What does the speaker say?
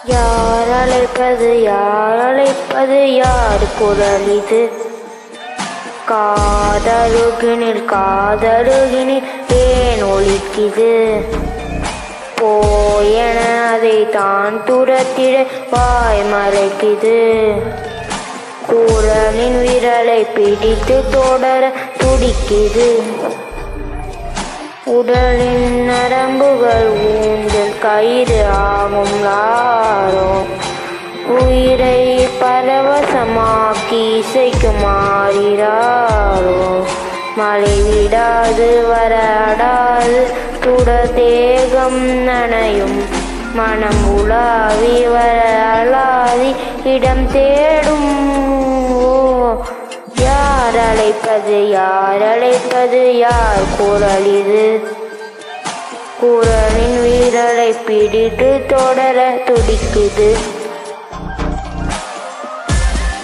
யார் அழைப்பது யார் அழைப்பது யார் குரல் இது காதருகினில் காதருகினில் ஏன் ஒலிக்குது போயென அதை தான் துரத்திட வாய் மறைக்குது குரலின் விரலை பிடித்து தொடர துடிக்குது உடலின் நரம்புகள் ஊஞ்சல் கயிறு ஆகும் லாரோ உயிரை பரவசமாக்கி இசைக்கு மாறிறாரோ மழை விடாது வராடாது துட தேகம் நனையும் மனம் உலாவி வர அலாதி இடம் தேடும் ஓ யார் அழைப்பது யார் அழைப்பது யார் குரல் இது குரலின் வீரலை பிடித்து தொடர துடிக்குது